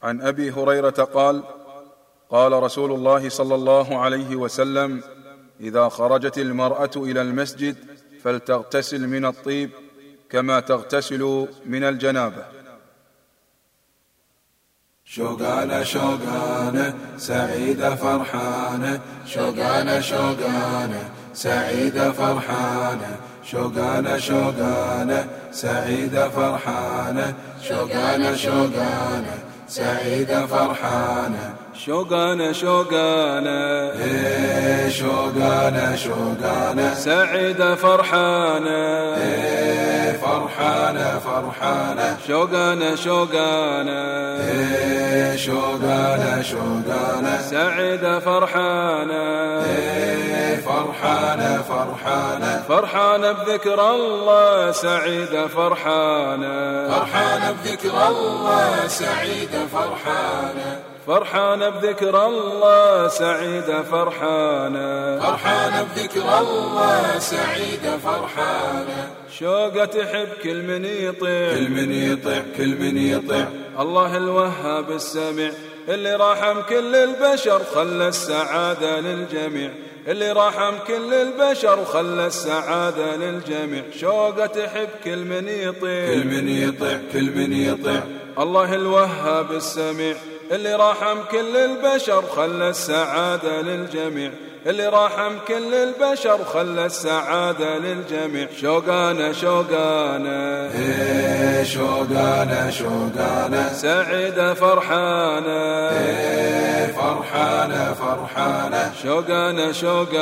عن ابي هريره قال قال رسول الله صلى الله عليه وسلم اذا خرجت المراه الى المسجد فلتغتسل من الطيب كما تغتسل من الجنابه شوقانه شوقانه سعيده فرحانه شوقانه شوقانه سعيده فرحانه شوقانه شوقانه سعيده فرحانه شوقانه شوقانه سعيده فرحانه شوقانه شوقانه ايه شوقانه شوقانه سعيده فرحانه ايه فرحانه فرحانه شوقانه شوقانه ايه شوقانه شوقانه سعيده فرحانه ايه فرحانه فرحانه فرحانه بذكر الله سعيده فرحانه فرحانه بذكر الله سعيده فرحانه فرحانة بذكر الله سعيدة فرحانة فرحانة بذكر الله سعيدة فرحانة شوقة تحب كل من يطيع كل من يطيع كل من يطيع الله الوهاب السميع اللي رحم كل البشر خلى السعادة للجميع اللي رحم كل البشر وخلى السعادة للجميع شوقة تحب كل من يطيع كل من يطيع كل من يطيع الله الوهاب السميع اللي رحم كل البشر خلى السعادة للجميع اللي رحم كل البشر خلى السعادة للجميع شوقانا شوقانا ايه شوقانا شوقانا سعيدة فرحانة ايه فرحانة فرحانة شوقانا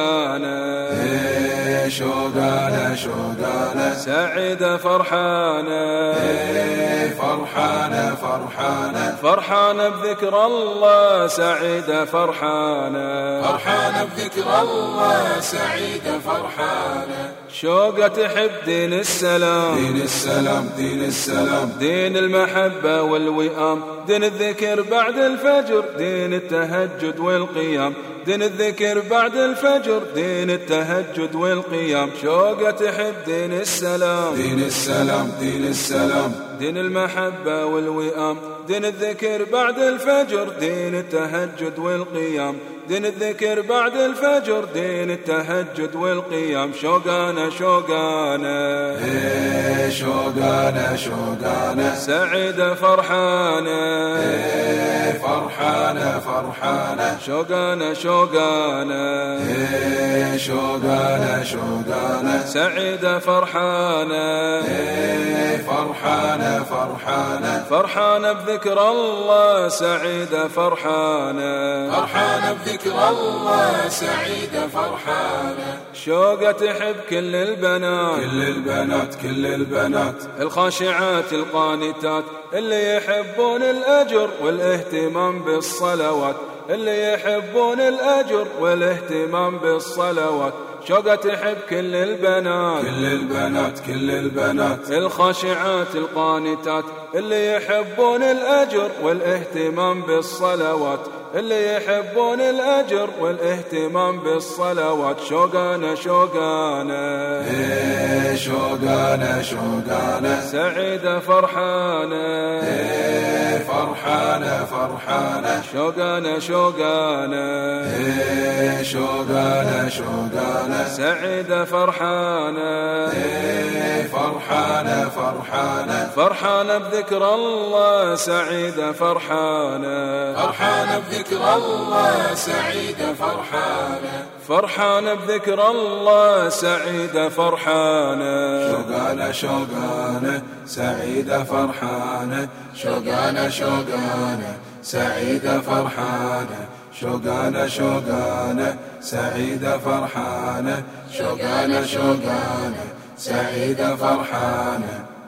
شوقانا ايه شوقانا شوقانا سعيدة فرحانة ايه فرحانة فرحانة فرحانة بذكر الله سعيدة فرحانة فرحانة بذكر الله سعيدة فرحانة شوقة تحب دين السلام دين السلام دين السلام دين المحبة والوئام دين الذكر بعد الفجر دين التهجد والقيام دين الذكر بعد الفجر دين التهجد والقيام شوقة تحب دين السلام دين السلام دين السلام دين المحبة والوئام دين الذكر بعد الفجر دين التهجد والقيام دين الذكر بعد الفجر دين التهجد والقيام شوقانا شوقانا ايه شوقانا شوقانا سعيدة فرحانة ايه فرحانة فرحانة شوقانا شوقانا ايه شوقانا شوقانا سعيدة فرحانة ايه فرحانة فرحانة فرحانة بذكر الله سعيدة فرحانة فرحانة بذكر الله سعيدة فرحانة شوقة تحب كل البنات كل البنات كل البنات الخاشعات القانتات اللي يحبون الأجر والاهتمام بالصلوات اللي يحبون الأجر والاهتمام بالصلوات شوقة تحب كل البنات كل البنات كل البنات الخاشعات القانتات اللي يحبون الأجر والاهتمام بالصلوات اللي يحبون الأجر والاهتمام بالصلوات شوقانا شوقانا ايه شوقانا شوقانا سعيدة فرحانة ايه فرحانة فرحانة شوقانا شوقانا ايه شوقانا شوقانا سعيدة فرحانة ايه فرحانة فرحانة فرحانة بذكر الله سعيدة فرحانة فرحانة بذكر الله سعيدة فرحانة فرحانة بذكر الله سعيدة فرحانة شوقانا شوقانا سعيدة فرحانة شوقانا شوقانا سعيدة فرحانة شوقانا شوقانا سعيدة فرحانة شوقانا شوقانا سعيدة فرحانة